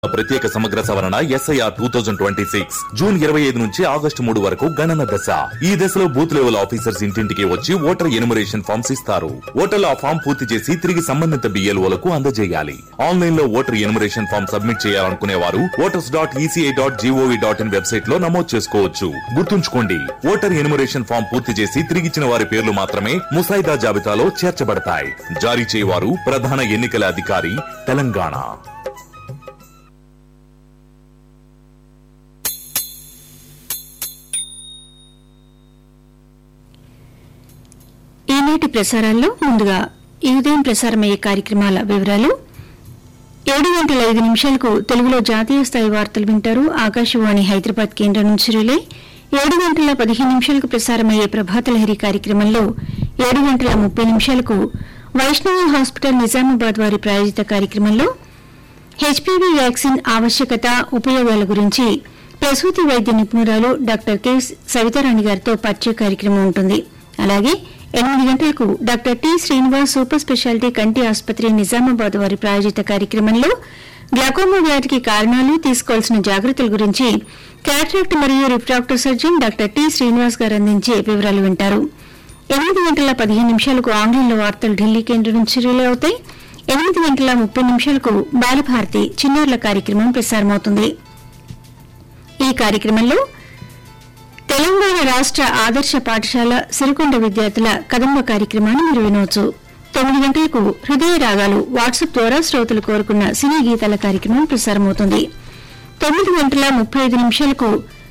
ప్రత్యేక సమగ్ర సవరణ SIR two thousand twenty six June ఇరవై ఐదు నుంచి ఆగస్టు మూడు వరకు గణన దశ ఈ దశలో బూత్ లెవెల్ ఆఫీసర్స్ ఇంటింటికి వచ్చి ఓటర్ ఎనుమరేషన్ ఫామ్స్ ఇస్తారు ఓటర్లు ఆ ఫామ్ పూర్తి చేసి తిరిగి సంబంధిత బిఎల్ఓలకు అందజేయాలి ఆన్లైన్ లో ఓటర్ ఎనుమరేషన్ ఫామ్ సబ్మిట్ చేయాలనుకునే వారు voters dot ECI dot GOV dot in website లో నమోదు చేసుకోవచ్చు గుర్తుంచుకోండి ఓటర్ ఎనుమరేషన్ ఫామ్ పూర్తి చేసి తిరిగిచ్చిన వారి పేర్లు మాత్రమే ముసాయిదా జాబితాలో చేర్చబడతాయి జారీ చేయవారు ప్రధాన ఎన్నికల అధికారి తెలంగాణ ఈనాటి ప్రసారాల్లో ముందుగా ఈ ఉదయం ప్రసారమయ్యే కార్యక్రమాల వివరాలు ఏడు గంటల ఐదు నిమిషాలకు తెలుగులో జాతీయ స్థాయి వార్తలు వింటారు ఆకాశవాణి హైదరాబాద్ కేంద్రం నుంచి రిలే ఏడు గంటల పదిహేను నిమిషాలకు ప్రసారమయ్యే ప్రభాత లహరి కార్యక్రమంలో ఏడు గంటల ముప్పై నిమిషాలకు వైష్ణవి హాస్పిటల్ నిజామాబాద్ వారి ప్రాయోజిత కార్యక్రమంలో హెచ్పీవీ వ్యాక్సిన్ ఆవశ్యకత ఉపయోగాల గురించి ప్రసూతి వైద్య నిపుణురాలు డాక్టర్ కె సవితారాణి గారితో పరిచయ కార్యక్రమం ఉంటుంది అలాగే ఎనిమిది గంటలకు doctor T Srinivas super speciality కంటి ఆసుపత్రి నిజామాబాద్ వారి ప్రాయోజిత కార్యక్రమంలో గ్లాకోమా వ్యాధికి కారణాలు తీసుకోవాల్సిన జాగ్రత్తల గురించి క్యాట్రాక్ట్ మరియు refractive surgeon doctor T Srinivas garu అందించే వివరాలు వింటారు ఎనిమిది గంటల పదిహేను నిమిషాలకు ఆంగ్లంలో వార్తలు ఢిల్లీ కేంద్రం నుంచి రిలే అవుతాయి ఎనిమిది గంటల ముప్పై నిమిషాలకు బాలభారతి చిన్నారుల కార్యక్రమం ప్రసారమవుతుంది ఈ కార్యక్రమంలో తెలంగాణ రాష్ట ఆదర్శ పాఠశాల సిరికొండ విద్యార్థుల కదంబ కార్యక్రమాన్ని మీరు వినవచ్చు తొమ్మిది గంటలకు హృదయ రాగాలు వాట్సాప్ ద్వారా శ్రోతలు కోరుకున్న సినీ గీతాల కార్యక్రమం ప్రసారమవుతుంది తొమ్మిది గంటల ముప్పై ఐదు నిమిషాలకు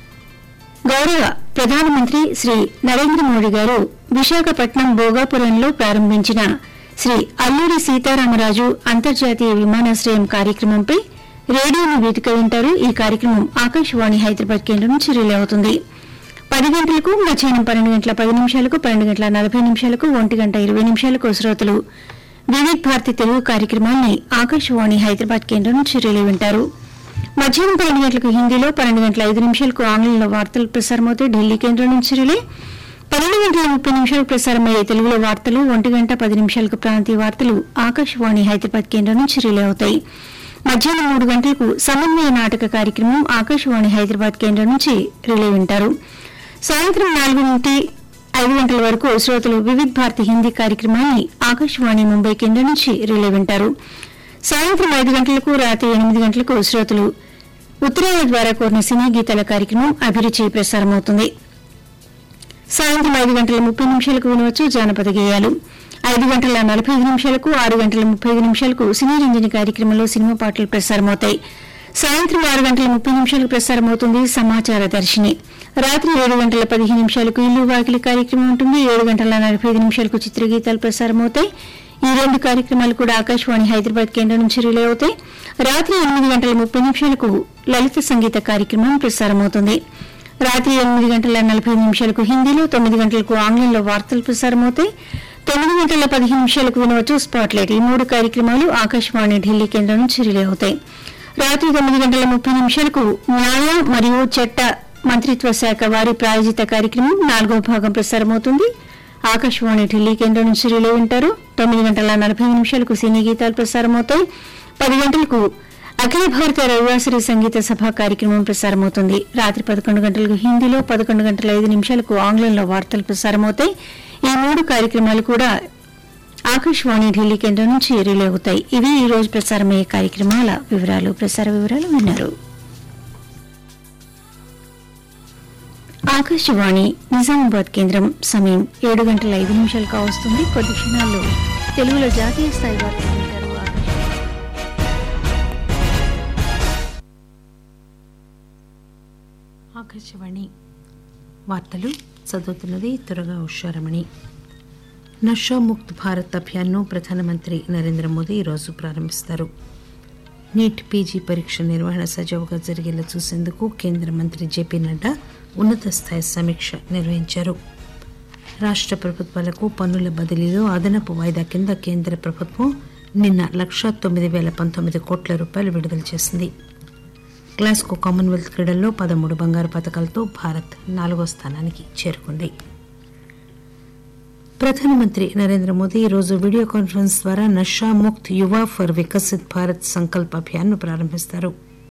గౌరవ ప్రధానమంత్రి శ్రీ నరేంద్ర మోడీ గారు విశాఖపట్నం భోగాపురంలో ప్రారంభించిన శ్రీ అల్లూరి సీతారామరాజు అంతర్జాతీయ విమానాశ్రయం కార్యక్రమంపై రేడియోను వేదిక వింటారు ఈ కార్యక్రమం ఆకాశవాణి హైదరాబాద్ కేంద్రం నుంచి రిలే అవుతుంది పది గంటలకు మధ్యాహ్నం పన్నెండు గంటల పది నిమిషాలకు పన్నెండు గంటల నలభై నిమిషాలకు ఒంటి గంట ఇరవై నిమిషాలకు శ్రోతలు వివిధ్ భారతి తెలుగు కార్యక్రమాన్ని ఆకాశవాణి హైదరాబాద్ కేంద్రం నుంచి రిలే వింటారు మధ్యాహ్నం పన్నెండు గంటలకు హిందీలో పన్నెండు గంటల ఐదు నిమిషాలకు ఆంగ్లంలో వార్తలు ప్రసారమవుతాయి ఢిల్లీ కేంద్రం నుంచి రిలే పన్నెండు గంటల ముప్పై నిమిషాలకు ప్రసారమయ్యే తెలుగులో వార్తలు ఒంటి గంట పది నిమిషాలకు ప్రాంతీయ వార్తలు ఆకాశవాణి హైదరాబాద్ కేంద్రం నుంచి రిలే అవుతాయి మధ్యాహ్నం మూడు గంటలకు సమన్వయ నాటక కార్యక్రమం ఆకాశవాణి హైదరాబాద్ కేంద్రం నుంచి రిలే వింటారు సాయంత్రం నాలుగు నుండి ఐదు గంటల వరకు శ్రోతలు వివిధ్ భారతి హిందీ కార్యక్రమాన్ని ఆకాశవాణి ముంబై కేంద్రం నుంచి రిలే వింటారు సాయంత్రం ఐదు గంటలకు రాత్రి ఎనిమిది గంటలకు శ్రోతలు ఉత్తరాల ద్వారా కోరిన సినీ గీతాల కార్యక్రమం అభిరుచి ప్రసారమవుతుంది సాయంత్రం ఐదు గంటల ముప్పై నిమిషాలకు వినవచ్చు జానపద గేయాలు ఐదు గంటల నలభై ఐదు నిమిషాలకు ఆరు గంటల ముప్పై ఐదు నిమిషాలకు సినీ రంజని కార్యక్రమంలో సినిమా పాటలు ప్రసారమవుతాయి సాయంత్రం ఆరు గంటల ముప్పై నిమిషాలకు ప్రసారమవుతుంది సమాచార దర్శిని రాత్రి ఏడు గంటల పదిహేను నిమిషాలకు ఇల్లు వాకిలి కార్యక్రమం ఉంటుంది ఏడు గంటల నలభై ఐదు నిమిషాలకు చిత్రగీతాలు ప్రసారమవుతాయి ఈ రెండు కార్యక్రమాలు కూడా ఆకాశవాణి హైదరాబాద్ కేంద్రం నుంచి రిలే అవుతాయి రాత్రి ఎనిమిది గంటల ముప్పై నిమిషాలకు లలిత సంగీత కార్యక్రమం ప్రసారమవుతుంది రాత్రి ఎనిమిది గంటల నలభై ఐదు నిమిషాలకు హిందీలో తొమ్మిది గంటలకు ఆంగ్లంలో వార్తలు ప్రసారమవుతాయి తొమ్మిది గంటల పదిహేను నిమిషాలకు వినవచ్చు స్పాట్లైట్ ఈ మూడు కార్యక్రమాలు ఆకాశవాణి ఢిల్లీ కేంద్రం నుంచి రిలే అవుతాయి రాత్రి తొమ్మిది గంటల ముప్పై నిమిషాలకు న్యాయ మరియు చట్ట మంత్రిత్వ శాఖ వారి ప్రాయోజిత కార్యక్రమం నాలుగో భాగం ప్రసారమవుతుంది ఆకాశవాణి ఢిల్లీ కేంద్రం నుంచి రిలే ఉంటారు తొమ్మిది గంటల నలభై నిమిషాలకు సినీ గీతాలు ప్రసారమవుతాయి పది గంటలకు అఖిల భారత రవివాసరి సంగీత సభ కార్యక్రమం ప్రసారమవుతుంది రాత్రి పదకొండు గంటలకు హిందీలో పదకొండు గంటల ఐదు నిమిషాలకు ఆంగ్లంలో వార్తలు ప్రసారమవుతాయి ఈ మూడు కార్యక్రమాలు కూడా ఆకాశవాణి ఢిల్లీ కేంద్రం నుంచి రిలే అవుతాయి ఇవి ఈ రోజు ప్రసారమయ్యే కార్యక్రమాల వివరాలు ప్రసార వివరాలు విన్నారు ఆకాశవాణి నిజామాబాద్ కేంద్రం సమయం ఏడు గంటల ఐదు నిమిషాలు కావస్తుంది కొద్ది క్షణాల్లో తెలుగులో జాతీయ స్థాయి వార్తలు వింటారు ఆకాశవాణి. ఆకాశవాణి వార్తలు చదువుతున్నది త్వరగా ఉషారమణి నషా ముక్త్ భారత్ అభియాన్ను ప్రధానమంత్రి నరేంద్ర మోదీ ఈరోజు ప్రారంభిస్తారు నీట్ పీజీ పరీక్ష నిర్వహణ సజావుగా జరిగేలా చూసేందుకు కేంద్ర మంత్రి జేపీ నడ్డా ఉన్నత స్థాయి సమీక్ష నిర్వహించారు రాష్ట్ర ప్రభుత్వాలకు పన్నుల బదిలీలో అదనపు వాయిదా కింద కేంద్ర ప్రభుత్వం నిన్న లక్షా తొమ్మిది వేల పంతొమ్మిది కోట్ల రూపాయలు విడుదల చేసింది గ్లాస్గో కామన్వెల్త్ క్రీడల్లో పదమూడు బంగారు పథకాలతో భారత్ నాలుగో స్థానానికి చేరుకుంది ప్రధానమంత్రి నరేంద్ర మోదీ ఈరోజు వీడియో కాన్ఫరెన్స్ ద్వారా నషా ముక్త్ యువ ఫర్ వికసిత్ భారత్ సంకల్ప్ అభియాన్ను ప్రారంభిస్తారు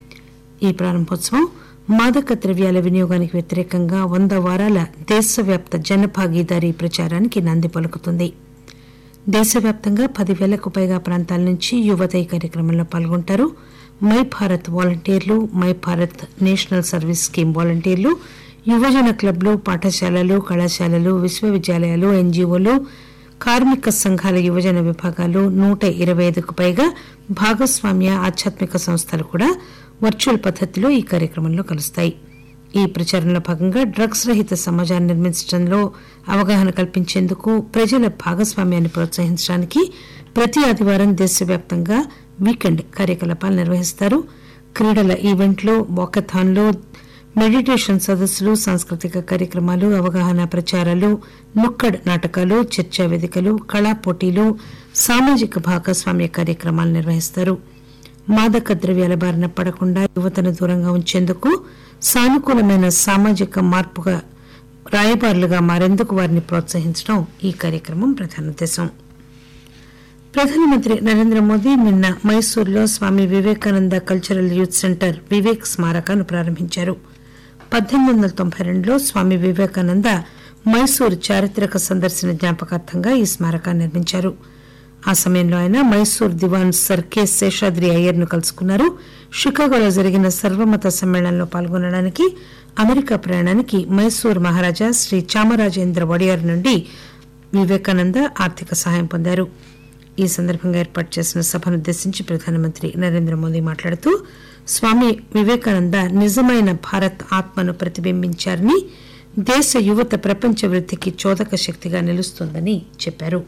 ఈ ప్రారంభోత్సవం మాదక ద్రవ్యాల వినియోగానికి వ్యతిరేకంగా వంద వారాల దేశవ్యాప్త జనభాగీదారీ ప్రచారానికి నాంది పలుకుతుంది దేశవ్యాప్తంగా పదివేలకు పైగా ప్రాంతాల నుంచి యువత ఈ కార్యక్రమంలో పాల్గొంటారు మై భారత్ వాలంటీర్లు my Bharat national service scheme వాలంటీర్లు యువజన క్లబ్లు పాఠశాలలు కళాశాలలు విశ్వవిద్యాలయాలు ఎన్జీఓలు కార్మిక సంఘాల యువజన విభాగాలు నూట ఇరవై ఐదుకు పైగా భాగస్వామ్య ఆధ్యాత్మిక సంస్థలు కూడా వర్చువల్ పద్దతిలో ఈ కార్యక్రమంలో కలుస్తాయి ఈ ప్రచారంలో భాగంగా డ్రగ్స్ రహిత సమాజాన్ని నిర్మించడంలో అవగాహన కల్పించేందుకు ప్రజల భాగస్వామ్యాన్ని ప్రోత్సహించడానికి ప్రతి ఆదివారం దేశవ్యాప్తంగా వీకెండ్ కార్యకలాపాలు నిర్వహిస్తారు క్రీడల ఈవెంట్లు వాకథాన్లు మెడిటేషన్ సదస్సులు సాంస్కృతిక కార్యక్రమాలు అవగాహన ప్రచారాలు నుక్కడ్ నాటకాలు చర్చా వేదికలు కళా పోటీలు సామాజిక భాగస్వామ్య కార్యక్రమాలు నిర్వహిస్తారు మాదక ద్రవ్యాల బారిన పడకుండా యువతను దూరంగా ఉంచేందుకు సానుకూలమైన సామాజిక మార్పుగా రాయబారులుగా మారేందుకు వారిని ప్రోత్సహించడం ఈ కార్యక్రమం ప్రధాన ఉద్దేశం ప్రధానమంత్రి నరేంద్ర మోదీ నిన్న మైసూర్లో Swami Vivekananda cultural youth centre Vivek స్మారకాన్ని ప్రారంభించారు పద్దెనిమిది వందల తొంభై రెండులో స్వామి వివేకానంద మైసూర్ చారిత్రక సందర్శన జ్ఞాపకార్థంగా ఈ స్మారకాన్ని నిర్మించారు ఆ సమయంలో ఆయన మైసూర్ దివాన్ సర్ కె శేషాద్రి అయ్యర్ ను కలుసుకున్నారు షికాగోలో జరిగిన సర్వమత సమ్మేళనంలో పాల్గొనడానికి అమెరికా ప్రయాణానికి మైసూర్ మహారాజా శ్రీ చామరాజేంద్ర వడియార్ నుండి వివేకానంద ఆర్థిక సహాయం పొందారు ఈ సందర్భంగా ఏర్పాటు చేసిన సభనుద్దేశించి ప్రధానమంత్రి నరేంద్ర మోదీ మాట్లాడుతూ స్వామి వివేకానంద నిజమైన భారత్ ఆత్మను ప్రతిబింబించారని దేశ యువత ప్రపంచ వృద్ధికి చోదక శక్తిగా నిలుస్తోందని చెప్పారు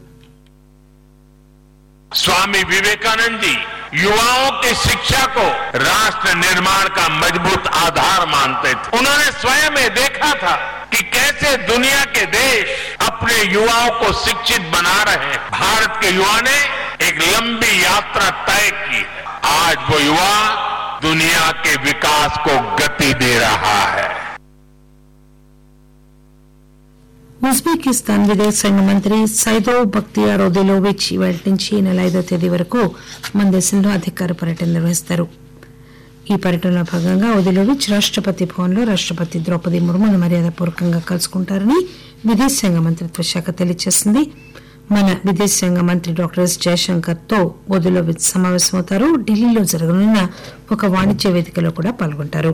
स्वामी विवेकानंद जी युवाओं की शिक्षा को राष्ट्र निर्माण का मजबूत आधार मानते थे उन्होंने स्वयं ये देखा था कि कैसे दुनिया के देश अपने युवाओं को शिक्षित बना रहे हैं भारत के युवा ने एक लंबी यात्रा तय की है आज वो युवा दुनिया के विकास को गति दे रहा है ఉజ్బెకిస్తాన్ విదేశాంగ మంత్రి సైదో బక్తియార్ ఒదిలోవిచ్ ఇవాళ నుంచి ఈ నెల ఐదో తేదీ వరకు మన దేశంలో అధికార పర్యటన నిర్వహిస్తారు ఈ పర్యటనలో భాగంగా ఒదిలోవిచ్ రాష్టపతి భవన్లో రాష్టపతి ద్రౌపది ముర్మును మర్యాదపూర్వకంగా కలుసుకుంటారని విదేశాంగ మంత్రిత్వ శాఖ తెలియజేసింది మన విదేశాంగ మంత్రి డాక్టర్ ఎస్ జయశంకర్ తో ఒదిలోవిచ్ సమావేశమవుతారు ఢిల్లీలో జరగనున్న ఒక వాణిజ్య వేదికలో కూడా పాల్గొంటారు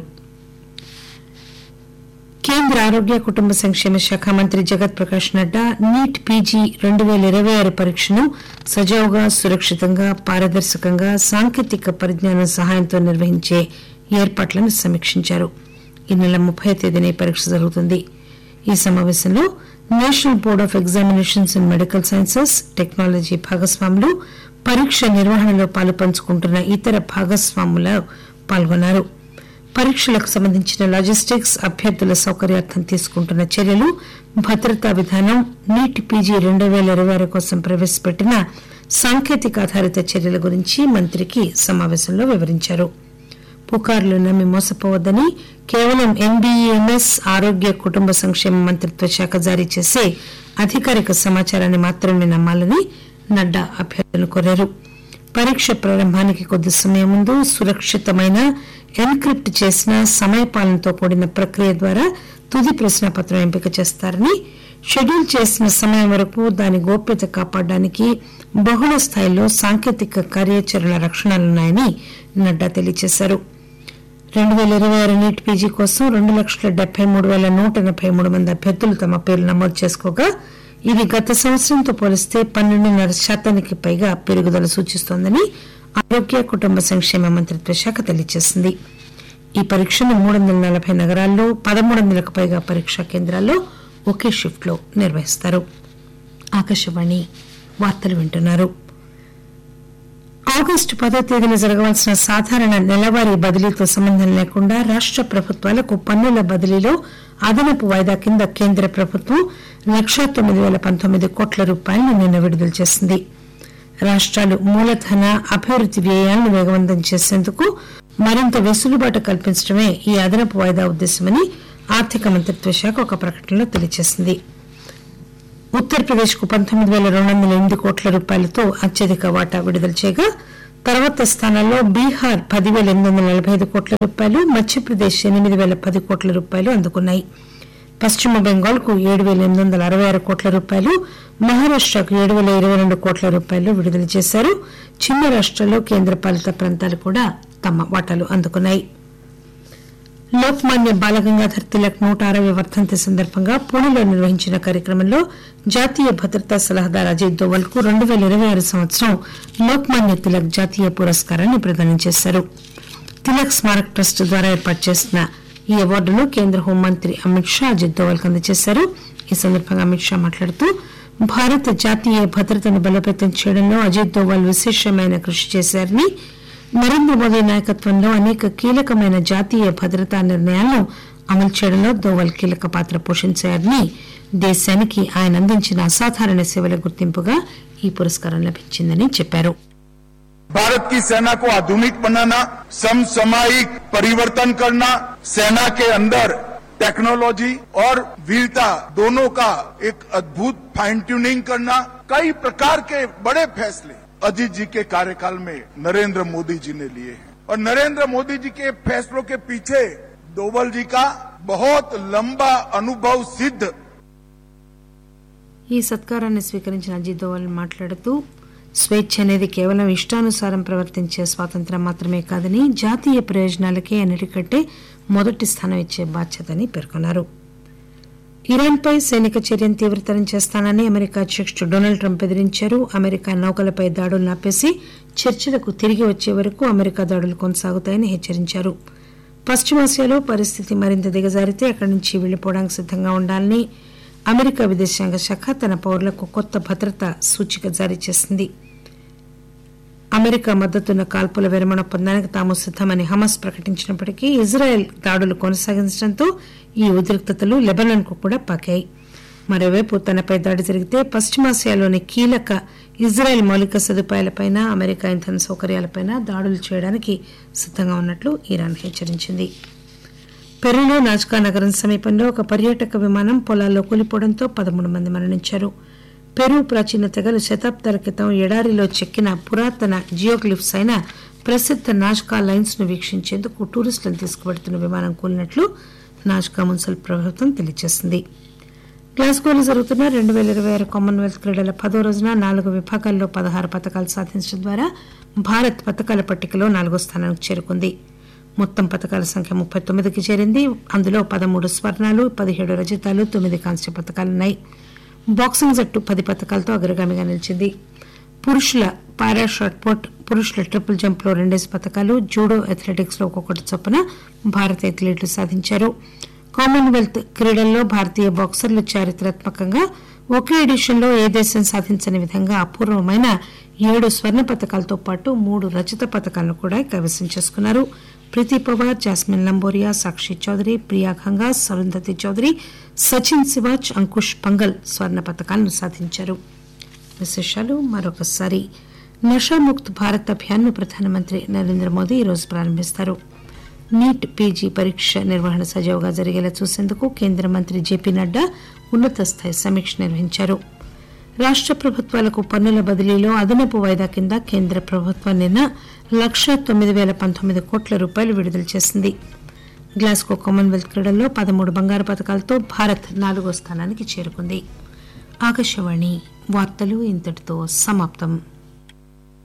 కేంద్ర ఆరోగ్య కుటుంబ సంక్షేమ శాఖ మంత్రి జగత్ ప్రకాష్ నడ్డా నీట్ పీజీ రెండు పేల ఇరవై ఆరు పరీక్షను సజావుగా సురక్షితంగా పారదర్శకంగా సాంకేతిక పరిజ్ఞానం సహాయంతో నిర్వహించే ఏర్పాట్లను సమీక్షించారు ఈ నెల ముప్పై తేదీన ఈ పరీక్ష జరుగుతుంది ఈ సమావేశంలో National Board of Examinations in Medical Sciences technology భాగస్వాములు పరీక్ష నిర్వహణలో పాలు పంచుకుంటున్న ఇతర భాగస్వాములు పాల్గొన్నారు పరీక్షలకు సంబంధించిన లాజిస్టిక్స్ అభ్యర్థుల సౌకర్యార్థం తీసుకుంటున్న చర్యలు భద్రతా విధానం నీట్ పీజీ రెండు పేల ఇరవై ఆరు కోసం ప్రవేశపెట్టిన సాంకేతిక ఆధారిత చర్యల గురించి మంత్రికి సమావేశంలో వివరించారు పుకార్లు నమ్మి మోసపోవద్దని కేవలం ఎన్బీఈఎంఎస్ ఆరోగ్య కుటుంబ సంక్షేమ మంత్రిత్వ శాఖ జారీ చేసే అధికారిక సమాచారాన్ని మాత్రమే నమ్మాలని నడ్డా అభ్యర్థులను కోరారు పరీక్ష ప్రారంభానికి కొద్ది సమయం ముందు సురక్షితమైన ఎన్క్రిప్ట్ చేసిన సమయపాలనతో కూడిన ప్రక్రియ ద్వారా తుది ప్రశ్నపత్రం ఎంపిక చేస్తారని షెడ్యూల్ చేసిన సమయం వరకు దాని గోప్యత కాపాడడానికి బహుళ స్థాయిలో సాంకేతిక కార్యాచరణ రక్షణలున్నాయని నడ్డా తెలియజేశారు రెండు వేల ఇరవై ఆరు నీట్ పీజీ కోసం రెండు లక్షల డెబ్బై మూడు వేల నూట ఎనభై మూడు మంది అభ్యర్థులు తమ పేర్లు నమోదు చేసుకోగా ఇది గత సంవత్సరంతో పోలిస్తే పన్నెండున్నర శాతానికి పైగా పెరుగుదల సూచిస్తోందని ఆరోగ్య కుటుంబ సంక్షేమ మంత్రిత్వ శాఖ తెలియజేసింది ఈ పరీక్షను మూడు వందల నలభై నగరాల్లో పదమూడు వందలకు పైగా పరీక్షా కేంద్రాల్లో ఒకే షిఫ్ట్ లో నిర్వహిస్తారు ఆకాశవాణి వార్తలు వింటున్నారు ఆగస్టు పదో తేదీన జరగవలసిన సాధారణ నెలవారీ బదిలీతో సంబంధం లేకుండా రాష్ట ప్రభుత్వాలకు పన్నుల బదిలీలో అదనపు వాయిదా కింద కేంద్ర ప్రభుత్వం లక్షా తొమ్మిది పేల పంతొమ్మిది కోట్ల రూపాయలను నిన్న విడుదల చేసింది రాష్ట్రాలు మూలధన అభివృద్ది వ్యయాలను వేగవంతం చేసేందుకు మరింత వెసులుబాటు కల్పించడమే ఈ అదనపు వాయిదా ఉద్దేశమని ఆర్థిక మంత్రిత్వ శాఖ ఒక ప్రకటనలో తెలియజేసింది ఉత్తరప్రదేశ్ కు పంతొమ్మిది పేల రెండు వందల ఎనిమిది కోట్ల రూపాయలతో అత్యధిక వాటా విడుదల చేయగా తర్వాత స్థానంలో బీహార్ పదివేల ఎనిమిది వందల నలభై ఐదు కోట్ల రూపాయలు మధ్యప్రదేశ్ ఎనిమిది వేల పది కోట్ల రూపాయలు అందుకున్నాయి పశ్చిమ బెంగాల్ కు ఏడు వేల ఎనిమిది వందల అరవై ఆరు కోట్ల రూపాయలు మహారాష్టకు ఏడు వేల ఇరవై రెండు కోట్ల రూపాయలు విడుదల చేశారు చిన్న రాష్ట్రాల్లో కేంద్రపాలిత ప్రాంతాలు కూడా తమ వాటాలు అందుకున్నాయి లోక్మాన్య బాలగంగాధర్ తిలక్ నూట అరవై వర్ధంతి సందర్భంగా పూణెలో నిర్వహించిన కార్యక్రమంలో జాతీయ భద్రతా సలహాదారు అజిత్ దోవల్ కు రెండు వేల ఇరవై ఆరు సంవత్సరం లోక్మాన్య తిలక్ జాతీయ పురస్కారాన్ని ప్రదానం చేశారు తిలక్ స్మారక్ ట్రస్ట్ ద్వారా ఏర్పాటు చేసిన ఈ అవార్డును కేంద్ర హోంమంత్రి అమిత్ షా అజిత్ దోవల్ కు అందజేశారు ఈ సందర్భంగా అమిత్ షా మాట్లాడుతూ భారత జాతీయ భద్రతను బలోపేతం చేయడంలో అజిత్ దోవల్ విశేషమైన కృషి చేశారని నరేంద్ర మోదీ నాయకత్వంలో అనేక కీలకమైన జాతీయ భద్రతా నిర్ణయాలను అమలు చేయడంలో దోవల్ కీలక పాత్ర పోషించారని దేశానికి ఆయన అందించిన అసాధారణ సేవల గుర్తింపుగా ఈ పురస్కారం లభించిందని చెప్పారు भारत की सेना को आधुनिक बनाना समसामयिक परिवर्तन करना सेना के अंदर टेक्नोलॉजी और वीरता दोनों का एक अद्भुत फाइन ट्यूनिंग करना कई प्रकार के बड़े फैसले अजीत जी के कार्यकाल में नरेंद्र मोदी जी ने लिए हैं और नरेंद्र मोदी जी के फैसलों के पीछे दोवल जी का बहुत लंबा अनुभव सिद्ध ఈ సత్కారాన్ని స్వీకరించిన అజిత్ దోవల్ మాట్లాడుతూ స్వేచ్ఛ అనేది కేవలం ఇష్టానుసారం ప్రవర్తించే స్వాతంత్రం మాత్రమే కాదని జాతీయ ప్రయోజనాలకే అన్నిటికంటే మొదటి స్థానం ఇచ్చే బాధ్యతని పేర్కొన్నారు ఇరాన్పై సైనిక చర్యను తీవ్రతరం చేస్తానని అమెరికా అధ్యక్షుడు డొనాల్డ్ ట్రంప్ బెదిరించారు అమెరికా నౌకలపై దాడులను ఆపేసి చర్చలకు తిరిగి వచ్చే వరకు అమెరికా దాడులు కొనసాగుతాయని హెచ్చరించారు పశ్చిమాసియాలో పరిస్థితి మరింత దిగజారితే అక్కడి నుంచి వెళ్లిపోవడానికి సిద్దంగా ఉండాలని అమెరికా విదేశాంగ శాఖ తన పౌరులకు కొత్త భద్రతా సూచిక జారీ చేసింది అమెరికా మద్దతున్న కాల్పుల విరమణ ఒప్పందానికి తాము సిద్దమని హమాస్ ప్రకటించినప్పటికీ ఇజ్రాయెల్ దాడులు కొనసాగించడంతో ఈ ఉద్రిక్తతలు లెబనాన్ కు కూడా పాకాయి మరోవైపు తనపై దాడి జరిగితే పశ్చిమాసియాలోని కీలక ఇజ్రాయెల్ మౌలిక సదుపాయాలపైన అమెరికా ఇంధన సౌకర్యాలపైన దాడులు చేయడానికి సిద్దంగా ఉన్నట్లు ఇరాన్ హెచ్చరించింది పెరులో నాజ్కా నగరం సమీపంలో ఒక పర్యాటక విమానం పొలాల్లో కూలిపోవడంతో పదమూడు మంది మరణించారు పెరు ప్రాచీన తెగలు శతాబ్దాల క్రితం ఎడారిలో చెక్కిన పురాతన జియోగ్లిఫ్స్ అయిన ప్రసిద్ధ నాజ్కా లైన్స్ ను వీక్షించేందుకు టూరిస్టులను తీసుకువెడుతున్న విమానం కూలినట్లు నాజ్కా మున్సిపల్ ప్రభుత్వం తెలియజేసింది గ్లాస్గోలో జరుగుతున్న రెండు వేల ఇరవై ఆరు కామన్వెల్త్ క్రీడల పదో రోజున నాలుగు విభాగాల్లో పదహారు పథకాలు సాధించడం ద్వారా భారత్ పథకాల పట్టికలో నాలుగో స్థానానికి చేరుకుంది మొత్తం పథకాల సంఖ్య ముప్పై తొమ్మిదికి చేరింది అందులో పదమూడు స్వర్ణాలు పదిహేడు రజతాలు తొమ్మిది కాంస్య పథకాలున్నాయి బాక్సింగ్ జట్టు పది పథకాలతో అగ్రగామిగా నిలిచింది పురుషుల పారా షాట్ పుట్ పురుషుల ట్రిపుల్ జంప్ లో రెండేసి పథకాలు జూడో అథ్లెటిక్స్ లో ఒక్కొక్కటి చొప్పున భారత అథ్లెట్లు సాధించారు కామన్వెల్త్ క్రీడల్లో భారతీయ బాక్సర్లు చారిత్రాత్మకంగా ఒకే ఎడిషన్లో ఏ దేశం సాధించని విధంగా అపూర్వమైన ఏడు స్వర్ణ పథకాలతో పాటు మూడు రజత పథకాలను కూడా కైవసం చేసుకున్నారు ప్రీతి పవార్ జాస్మిన్ లంబోరియా సాక్షి చౌదరి ప్రియా ఖంగా సరుంధతి చౌదరి సచిన్ శివాజ్ అంకుష్ పంగల్ స్వర్ణ పథకాలను సాధించారు విశేషాలు మరొకసారి నషాముక్త్ భారత్ అభియాన్ను ప్రధానమంత్రి నరేంద్ర మోదీ ఈరోజు ప్రారంభిస్తారు నీట్ పీజీ పరీక్ష నిర్వహణ సజావుగా జరిగేలా చూసేందుకు కేంద్ర మంత్రి జేపీ నడ్డా ఉన్నత స్థాయి సమీక్ష నిర్వహించారు రాష్ట ప్రభుత్వాలకు పన్నుల బదిలీలో అదనపు వాయిదా కింద కేంద్ర ప్రభుత్వం నిన్న లక్ష తొమ్మిది వేల పంతొమ్మిది కోట్ల రూపాయలు విడుదల చేసింది గ్లాస్గో కామన్వెల్త్ క్రీడల్లో పదమూడు బంగారు పథకాలతో భారత్ నాలుగో స్థానానికి చేరుకుంది ఆకాశవాణి వార్తలు ఇంతటితో సమాప్తం